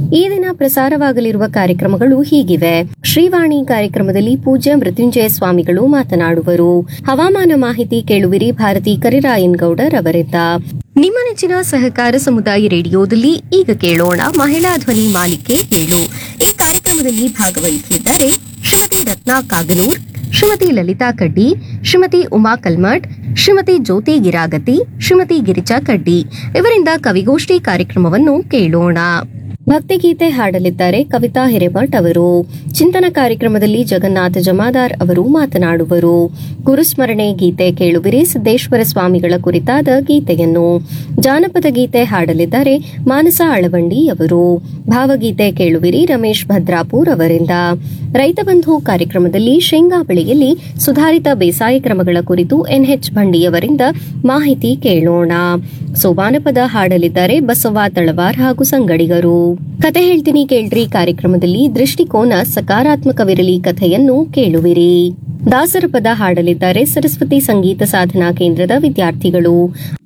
ಈ ದಿನ ಪ್ರಸಾರವಾಗಲಿರುವ ಕಾರ್ಯಕ್ರಮಗಳು ಹೀಗಿವೆ ಶ್ರೀವಾಣಿ ಕಾರ್ಯಕ್ರಮದಲ್ಲಿ ಪೂಜ್ಯ ಮೃತ್ಯುಂಜಯ ಸ್ವಾಮಿಗಳು ಮಾತನಾಡುವರು ಹವಾಮಾನ ಮಾಹಿತಿ ಕೇಳುವಿರಿ ಭಾರತಿ ಕರಿರಾಯನ್ ಗೌಡರ್ ಅವರಿಂದ ನಿಮ್ಮ ನೆಚ್ಚಿನ ಸಹಕಾರ ಸಮುದಾಯ ರೇಡಿಯೋದಲ್ಲಿ ಈಗ ಕೇಳೋಣ ಮಹಿಳಾ ಧ್ವನಿ ಮಾಲಿಕೆ ಏಳು ಈ ಕಾರ್ಯಕ್ರಮದಲ್ಲಿ ಭಾಗವಹಿಸಲಿದ್ದಾರೆ ಶ್ರೀಮತಿ ರತ್ನಾ ಕಾಗನೂರ್ ಶ್ರೀಮತಿ ಲಲಿತಾ ಕಡ್ಡಿ ಶ್ರೀಮತಿ ಉಮಾ ಕಲ್ಮಠ್ ಶ್ರೀಮತಿ ಜ್ಯೋತಿ ಗಿರಾಗತಿ ಶ್ರೀಮತಿ ಗಿರಿಜಾ ಕಡ್ಡಿ ಇವರಿಂದ ಕವಿಗೋಷ್ಠಿ ಕಾರ್ಯಕ್ರಮವನ್ನು ಕೇಳೋಣ ಭಕ್ತಿಗೀತೆ ಹಾಡಲಿದ್ದಾರೆ ಕವಿತಾ ಹಿರೇಮಠ್ ಅವರು ಚಿಂತನ ಕಾರ್ಯಕ್ರಮದಲ್ಲಿ ಜಗನ್ನಾಥ ಜಮಾದಾರ್ ಅವರು ಮಾತನಾಡುವರು ಗುರುಸ್ಮರಣೆ ಗೀತೆ ಕೇಳುವಿರಿ ಸಿದ್ದೇಶ್ವರ ಸ್ವಾಮಿಗಳ ಕುರಿತಾದ ಗೀತೆಯನ್ನು ಜಾನಪದ ಗೀತೆ ಹಾಡಲಿದ್ದಾರೆ ಮಾನಸ ಅಳವಂಡಿ ಅವರು ಭಾವಗೀತೆ ಕೇಳುವಿರಿ ರಮೇಶ್ ಭದ್ರಾಪುರ್ ಅವರಿಂದ ರೈತ ಬಂಧು ಕಾರ್ಯಕ್ರಮದಲ್ಲಿ ಶೇಂಗಾ ಬೆಳೆಯಲ್ಲಿ ಸುಧಾರಿತ ಬೇಸಾಯ ಕ್ರಮಗಳ ಕುರಿತು ಎನ್ಎಚ್ ಭಂಡಿಯವರಿಂದ ಮಾಹಿತಿ ಕೇಳೋಣ ಸೋಬಾನಪದ ಹಾಡಲಿದ್ದಾರೆ ಬಸವ ತಳವಾರ್ ಹಾಗೂ ಸಂಗಡಿಗರು ಕತೆ ಹೇಳ್ತೀನಿ ಕೇಳ್ರಿ ಕಾರ್ಯಕ್ರಮದಲ್ಲಿ ದೃಷ್ಟಿಕೋನ ಸಕಾರಾತ್ಮಕವಿರಲಿ ಕಥೆಯನ್ನು ಕೇಳುವಿರಿ ದಾಸರ ಪದ ಹಾಡಲಿದ್ದಾರೆ ಸರಸ್ವತಿ ಸಂಗೀತ ಸಾಧನಾ ಕೇಂದ್ರದ ವಿದ್ಯಾರ್ಥಿಗಳು